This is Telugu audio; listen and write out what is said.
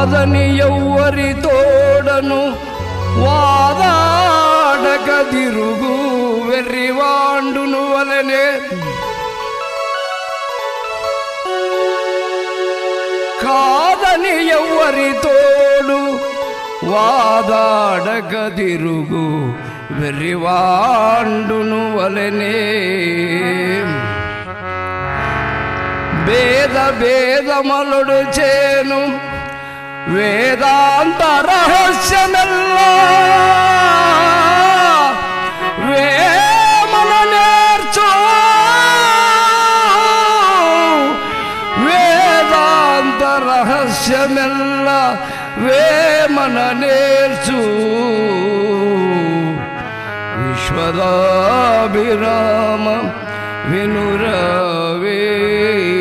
కాదని ఎవ్వరి తోడను వాదాడక తిరుగు వెర్రివాండును వలనే కాదని ఎవ్వరి తోడు వాదాడక తిరుగు వెర్రివాండును వలనే భేద భేదమలుడు చేను వేదాంత రహస్యమెల్లా వేమన నేర్చు వేదాంత రహస్యమెల్ల వేమన నేర్చు విశ్వదాభిరామ వినురవే